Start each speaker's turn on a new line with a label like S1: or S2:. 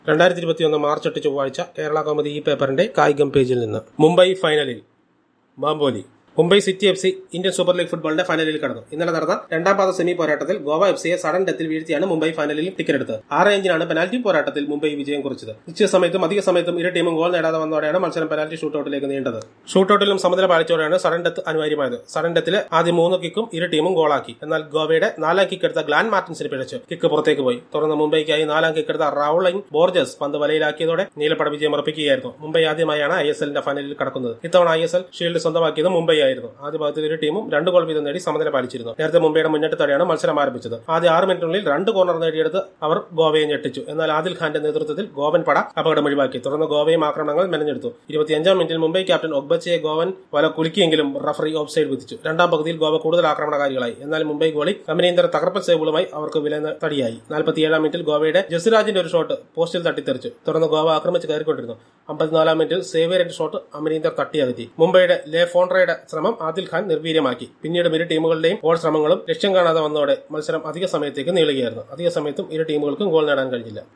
S1: രണ്ടായിരത്തി ഇരുപത്തിയൊന്ന് മാർച്ച് എട്ട് ചൊവ്വാഴ്ച കേരള കൗമുദി ഈ പേപ്പറിന്റെ കായികം പേജിൽ നിന്ന് മുംബൈ ഫൈനലിൽ മാമ്പോലി Mumbai city F C Indian super league ഫുട്ബോളിന്റെ ഫൈനലിൽ കടന്നു ഇന്നലെ നടന്ന രണ്ടാം പാദ സെമി പോരാട്ടത്തിൽ ഗോവ എഫ് സിയെ സഡൻ ഡെത്തിൽ വീഴ്ത്തിയാണ് മുംബൈ ഫൈനലിൽ ടിക്കറ്റ് എടുത്തത് ആറ് അഞ്ചിനാണ് പെനാൽറ്റി പോരാട്ടത്തിൽ മുംബൈ വിജയം കുറിച്ചത് നിശ്ചയ സമയത്തും അധിക സമയത്തും ഇരു ടീമും ഗോൾ നേടാതെ വന്നതോടെയാണ് മത്സരം പെനാൽറ്റി ഷൂട്ടൌട്ടിലേക്ക് നീണ്ടത് ഷൂട്ടൌട്ടിലും സമനില പാലിച്ചതോടെയാണ് സഡൻ ഡെത്ത് അനിവാര്യമായത് സഡൻ ഡെത്തിൽ ആദ്യം മൂന്ന് കിക്കും ഇരു ടീമും ഗോളാക്കി എന്നാൽ ഗോവയുടെ നാലാം കിക്ക് എടുത്ത ഗ്ലാൻ മാർട്ടിൻസിന് പിഴച്ചു കിക്ക് പുറത്തേക്ക് പോയി തുടർന്ന് മുംബൈക്കായി നാലാം കിക്ക് എടുത്ത റൌളിംഗ് ബോർജസ് പന്ത് വലയിലാക്കിയതോടെ നീലപ്പട വിജയം ഉറപ്പിക്കുകയായിരുന്നു മുംബൈ ആദ്യമായാണ് ഐ എസ് എല്ലിന്റെ ഫൈനലിൽ കടക്കുന്നത് ഇത്തവണ ഐ എസ് എൽ ഷീൽഡ് സ്വന്തമാക്കിയത് മുംബൈ ആയിരുന്നു ആദ്യ ഭാഗത്തിൽ ഇരു ടീമും രണ്ട് ഗോൾ വീതം നേടി സമനില പാലിച്ചിരുന്നു നേരത്തെ മുംബൈയുടെ മുന്നേറ്റത്തോടെയാണ് മത്സരം ആരംഭിച്ചത് ആദ്യ ആറ് മിനിറ്റിനുള്ളിൽ രണ്ട് കോർണർ നേടിയെടുത്ത് അവർ ഗോവയെ ഞെട്ടിച്ചു എന്നാൽ ആദിൽ ഖാന്റെ നേതൃത്വത്തിൽ ഗോവൻ പട അപകടം ഒഴിവാക്കി തുടർന്ന് ഗോവയും ആക്രമണങ്ങൾ മെനഞ്ഞെടുത്തു ഇരുപത്തിയഞ്ചാം മിനിറ്റിൽ മുംബൈ ക്യാപ്റ്റൻ ഒഗ്ബച്ചയെ ഗോവൻ വല കുലുക്കിയെങ്കിലും റഫറി ഓഫ് സൈഡ് വിധിച്ചു രണ്ടാം പകുതിയിൽ ഗോവ കൂടുതൽ ആക്രമണകാരികളായി എന്നാൽ മുംബൈ ഗോളി അമരീന്ദർ തകർപ്പൻ സേവുകളുമായി അവർക്ക് വില തടിയായി നാൽപ്പത്തിയേഴാം മിനിറ്റിൽ ഗോവയുടെ ജസ്രാജിന്റെ ഒരു ഷോട്ട് പോസ്റ്റിൽ തട്ടിത്തെറിച്ചു തുടർന്ന് ഗോവ ആക്രമിച്ച് കയറിക്കൊണ്ടിരുന്നു അമ്പത്തിനാലാം മിനിറ്റിൽ സേവിയറിന്റെ ഷോട്ട് അമരീന്ദർ തട്ടിയകറ്റി മുംബൈയുടെ ലേ ഫോൺട്രയുടെ ശ്രമം ആദിൽ ഖാൻ നിർവീര്യമാക്കി പിന്നീട് ഇരു ടീമുകളുടെയും ഗോൾ ശ്രമങ്ങളും ലക്ഷ്യം കാണാതെ വന്നതോടെ മത്സരം അധിക സമയത്തേക്ക് നീളുകയായിരുന്നു അധിക സമയത്തും ഇരു ടീമുകൾക്കും ഗോൾ നേടാൻ കഴിഞ്ഞില്ല